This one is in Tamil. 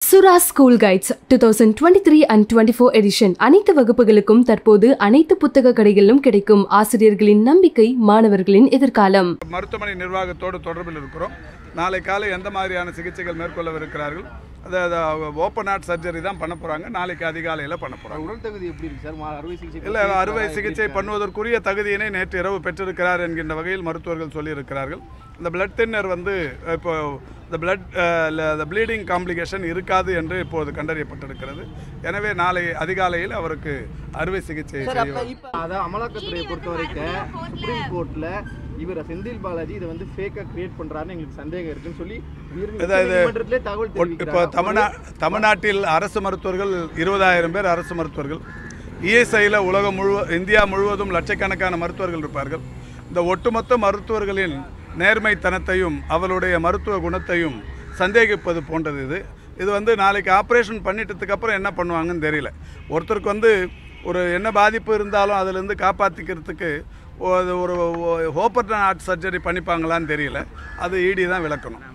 சுரா school guides two thousand twenty three and twenty four edition அனைத்து வகுப்புகளுக்கும் தற்போது அனைத்து புத்தக கடைகளிலும் கிடைக்கும் ஆசிரியர்களின் நம்பிக்கை மாணவர்களின் எதிர்காலம் மருத்துவமனை நிர்வாகத்தோடு தொடர்பில் இருக்கிறோம் நாளை காலை எந்த மாதிரியான சிகிச்சைகள் மேற்கொள்ளவிருக்கிறார்கள் அது ஓப்பன் ஹார்ட் சர்ஜரி தான் பண்ண போகிறாங்க நாளைக்கு அதிகாலையில் பண்ண போகிறாங்க உடல் தகுதி எப்படி இருக்கு சார் மா- அறுவை சிகிச்சை இல்லை பத்தி அறுவை எப்படி சிகிச்சை இருக்காரு? பண்ணுவதற்குரிய தகுதியினை நேற்று இரவு பெற்றிருக்கிறார் என்கின்ற வகையில் மருத்துவர்கள் சொல்லியிருக்கிறார்கள் இந்த பிளட் தின்னர் வந்து இப்போ இந்த பிளட் இந்த ப்ளீடிங் காம்ப்ளிகேஷன் இருக்காது என்று இப்போது கண்டறியப்பட்டிருக்கிறது எனவே நாளை அதிகாலையில் அவருக்கு அறுவை சிகிச்சை சார் அப்ப செய்வார் இப்ப அதான் அமலாக்கத்துறையை பொறுத்த வரைக்கும் சுப்ரீம் கோர்ட்ல இவர் செந்தில் பாலாஜி இதை வந்து ஃபேக்கா கிரியேட் பண்றாருன்னு எங்களுக்கு சந்தேகம் இருக்குன்னு சொல்லி உயர் இதை- இது- நீதிமன்றத்திலே தகவல் இப்போ தெரிவிக்கிறார் தமிழ்நா தமிழ்நாட்டில் அரசு மருத்துவர்கள் இருபதாயிரம் பேர் அரசு மருத்துவர்கள் இஎஸ்ஐயில் உலகம் முழுவ இந்தியா முழுவதும் லட்சக்கணக்கான மருத்துவர்கள் இருப்பார்கள் இந்த ஒட்டுமொத்த மருத்துவர்களின் நேர்மைத்தனத்தையும் அவளுடைய மருத்துவ குணத்தையும் சந்தேகிப்பது போன்றது இது இது வந்து நாளைக்கு ஆப்ரேஷன் பண்ணிட்டதுக்கு அப்புறம் என்ன பண்ணுவாங்கன்னு தெரியல ஒருத்தருக்கு வந்து ஒரு என்ன பாதிப்பு இருந்தாலும் அதிலிருந்து காப்பாற்றிக்கிறதுக்கு ஒரு ஒரு ஓப்பன் ஹார்ட் சர்ஜரி பண்ணிப்பாங்களான்னு தெரியல அது இடி தான் விளக்கணும்